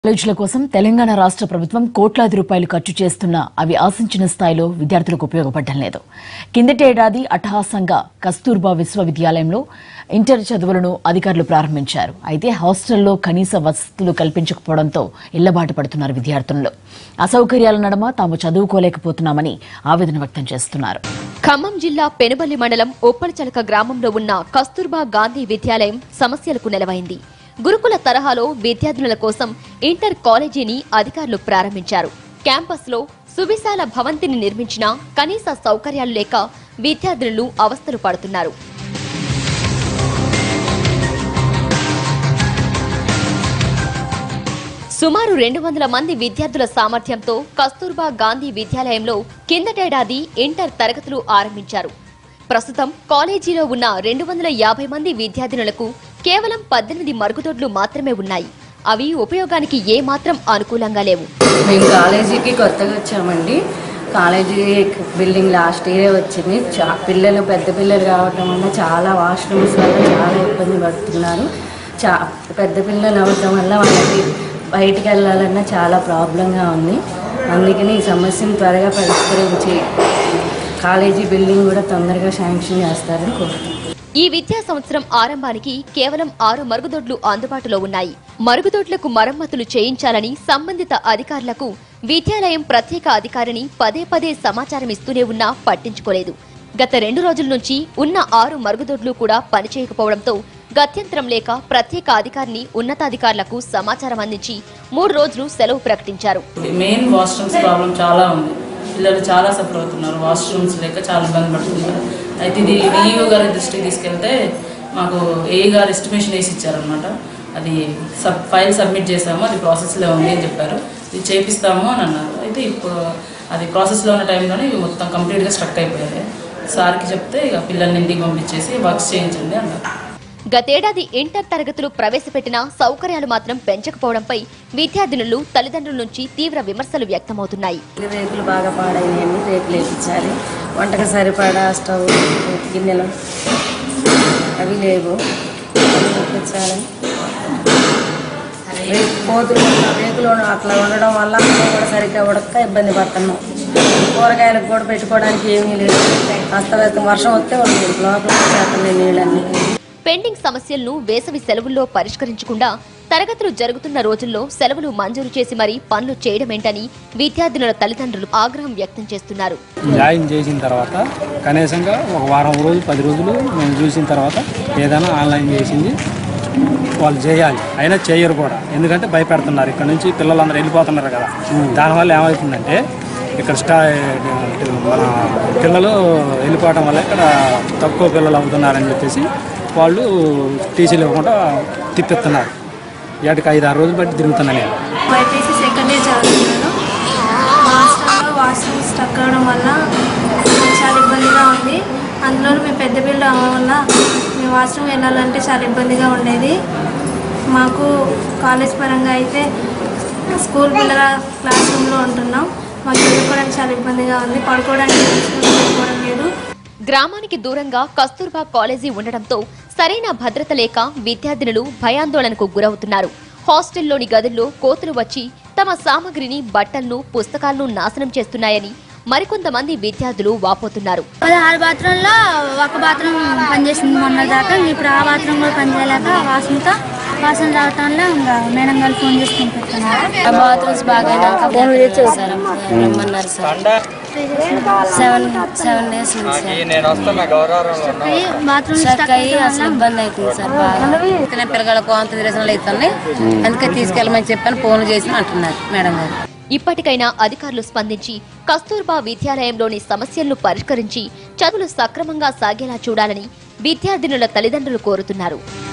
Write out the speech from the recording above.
కాలేజీల కోసం తెలంగాణ రాష్ట్ర ప్రభుత్వం కోట్లాది రూపాయలు ఖర్చు చేస్తున్నా అవి ఆశించిన స్థాయిలో విద్యార్థులకు ఉపయోగపడడం లేదు కిందటి ఏడాది అట్టహాసంగా కస్తూర్బా విశ్వవిద్యాలయంలో ఇంటర్ చదువులను అధికారులు ప్రారంభించారు అయితే హాస్టల్లో కనీస వసతులు కల్పించకపోవడంతో ఇళ్లబాటు పడుతున్నారు విద్యార్థులు అసౌకర్యాల నడమ తాము చదువుకోలేకపోతున్నామని ఆవేదన వ్యక్తం చేస్తున్నారు ఖమ్మం జిల్లా పెనుబల్లి మండలం ఒప్పలచలక గ్రామంలో ఉన్న కస్తూర్బా గాంధీ విద్యాలయం సమస్యలకు నెలవైంది గురుకుల తరహాలో విద్యార్థుల కోసం ఇంటర్ కాలేజీని అధికారులు ప్రారంభించారు క్యాంపస్లో సువిశాల భవంతిని నిర్మించినా కనీస సౌకర్యాలు లేక విద్యార్థులు అవస్థలు పడుతున్నారు సుమారు రెండు వందల మంది విద్యార్థుల సామర్థ్యంతో కస్తూర్బా గాంధీ విద్యాలయంలో కిందటేడాది ఇంటర్ తరగతులు ఆరంభించారు ప్రస్తుతం కాలేజీలో ఉన్న రెండు వందల యాభై మంది విద్యార్థినులకు కేవలం పద్దెనిమిది మరుగుదొడ్లు మాత్రమే ఉన్నాయి అవి ఉపయోగానికి ఏమాత్రం అనుకూలంగా లేవు మేము కాలేజీకి కొత్తగా వచ్చామండి కాలేజీ బిల్డింగ్ లాస్ట్ ఇయరే వచ్చింది చా పిల్లలు పెద్ద పిల్లలు కావటం వల్ల చాలా వాష్రూమ్స్ వల్ల చాలా ఇబ్బంది పడుతున్నారు చా పెద్ద పిల్లలు అవ్వటం వల్ల వాళ్ళకి బయటికి వెళ్ళాలన్నా చాలా ప్రాబ్లంగా ఉంది అందుకని ఈ సమస్యను త్వరగా పరిష్కరించి కాలేజీ బిల్డింగ్ కూడా తొందరగా శాంక్షన్ చేస్తారని కోరుతున్నాను ఈ విద్యా సంవత్సరం ఆరంభానికి కేవలం ఆరు మరుగుదొడ్లు అందుబాటులో ఉన్నాయి మరుగుదొడ్లకు మరమ్మతులు చేయించాలని సంబంధిత అధికారులకు విద్యాలయం ప్రత్యేక అధికారిని పదే పదే సమాచారం ఇస్తూనే ఉన్నా పట్టించుకోలేదు గత రెండు రోజుల నుంచి ఉన్న ఆరు మరుగుదొడ్లు కూడా పనిచేయకపోవడంతో గత్యంతరం లేక ప్రత్యేక అధికారిని ఉన్నతాధికారులకు సమాచారం అందించి మూడు రోజులు సెలవు ప్రకటించారు మెయిన్ వాష్రూమ్స్ ప్రాబ్లం చాలా ఉంది పిల్లలు చాలా సఫర్ అవుతున్నారు వాష్రూమ్స్ లేక చాలా ఇబ్బంది పడుతున్నారు అయితే ఇది డిఈఓ గారి దృష్టికి తీసుకెళ్తే మాకు ఏ గారు ఎస్టిమేషన్ వేసి ఇచ్చారనమాట అది సబ్ ఫైల్ సబ్మిట్ చేసాము అది ప్రాసెస్లో ఉంది అని చెప్పారు ఇది చేపిస్తాము అని అన్నారు అయితే ఇప్పుడు అది ప్రాసెస్లో ఉన్న టైంలోనే ఇవి మొత్తం కంప్లీట్గా స్ట్రక్ అయిపోయాయి సార్కి చెప్తే ఇక పిల్లల్ని ఇంటికి పంపించేసి వర్క్స్ చేయించండి అన్నారు గతేడాది ఇంటర్ తరగతులు ప్రవేశపెట్టిన సౌకర్యాలు మాత్రం పెంచకపోవడంపై విద్యార్థినులు తల్లిదండ్రుల నుంచి తీవ్ర విమర్శలు వ్యక్తమవుతున్నాయి రేకులు బాగా పాడైనాయండి రేకులు వేయించాలి వంటకు సరిపడా స్టవ్ గిన్నెలు అవి లేవు అవి తెప్పించాలి రేకు కోతులు రేకులు అట్లా ఉండడం వల్ల అన్నం కూడా సరిగ్గా ఉడక ఇబ్బంది పడుతున్నాం కూరగాయలకు కూడా పెట్టుకోవడానికి ఏమీ లేదు అస్తవ్యస్తం వర్షం వస్తే ఉంటుంది లోపల చేస్తున్నాయి నీళ్ళన్నీ పెండింగ్ సమస్యలను వేసవి సెలవుల్లో పరిష్కరించకుండా తరగతులు జరుగుతున్న రోజుల్లో సెలవులు మంజూరు చేసి మరీ పనులు చేయడమేంటని విద్యార్థినుల తల్లిదండ్రులు ఆగ్రహం వ్యక్తం చేస్తున్నారు జాయిన్ చేసిన తర్వాత కనీసంగా ఒక వారం రోజులు పది రోజులు మేము చూసిన తర్వాత ఏదైనా ఆన్లైన్ చేసింది వాళ్ళు చేయాలి అయినా చేయరు కూడా ఎందుకంటే భయపెడుతున్నారు ఇక్కడ నుంచి పిల్లలందరూ వెళ్ళిపోతున్నారు కదా దానివల్ల ఏమవుతుందంటే ఇక్కడ స్టా మన పిల్లలు వెళ్ళిపోవడం వల్ల ఇక్కడ తక్కువ పిల్లలు అవుతున్నారని చెప్పేసి వాళ్ళు టీసీలు ఇవ్వకుండా తిప్పిస్తున్నారు ఏటికి ఐదు ఆరు రోజులు బట్టి తిరుగుతున్నాను నేను బైపీసీ సెకండ్ ఇయర్ చదువుతున్నాను మా హాస్టల్లో వాష్రూమ్ స్టక్ అవడం వల్ల చాలా ఇబ్బందిగా ఉంది అందులో మేము పెద్ద బిల్డ్ అవ్వడం వల్ల మేము వాష్రూమ్ వెళ్ళాలంటే చాలా ఇబ్బందిగా ఉండేది మాకు కాలేజ్ పరంగా అయితే స్కూల్ పిల్లల క్లాస్ రూమ్లో ఉంటున్నాం మాకు చదువుకోవడానికి చాలా ఇబ్బందిగా ఉంది పడుకోవడానికి పడుకోవడం లేదు గ్రామానికి దూరంగా కస్తూర్బా కాలేజీ ఉండడంతో సరైన భద్రత లేక విద్యార్థినులు భయాందోళనకు గురవుతున్నారు హాస్టల్లోని గదుల్లో కోతులు వచ్చి తమ సామగ్రిని బట్టలను పుస్తకాలను నాశనం చేస్తున్నాయని మరికొంతమంది విద్యార్థులు వాపోతున్నారు పదహారు బాత్రూంలో ఒక బాత్రూమ్ పనిచేసింది మొన్న దాకా ఇప్పుడు ఆ బాత్రూమ్ కూడా పనిచేయలేక వాసనతో వాసన రావటంలో ఇంకా మేడం గారు ఫోన్ చేసుకుని పెట్టుకున్నారు బాత్రూమ్స్ బాగా ఫోన్ చేశారు రమ్మన్నారు సార్ సెవెన్ సెవెన్ డేస్ నుంచి బాత్రూమ్ స్టక్ అయ్యి అసలు ఇబ్బంది అవుతుంది సార్ బాగా పిల్లగాళ్ళకు అంత నిరసనలు అవుతున్నాయి అందుకే తీసుకెళ్ళమని చెప్పని ఫోన్ చేసి అంటున్నారు మేడం గారు ఇప్పటికైనా అధికారులు స్పందించి కస్తూర్బా విద్యాలయంలోని సమస్యలను పరిష్కరించి చదువులు సక్రమంగా సాగేలా చూడాలని విద్యార్థినుల తల్లిదండ్రులు కోరుతున్నారు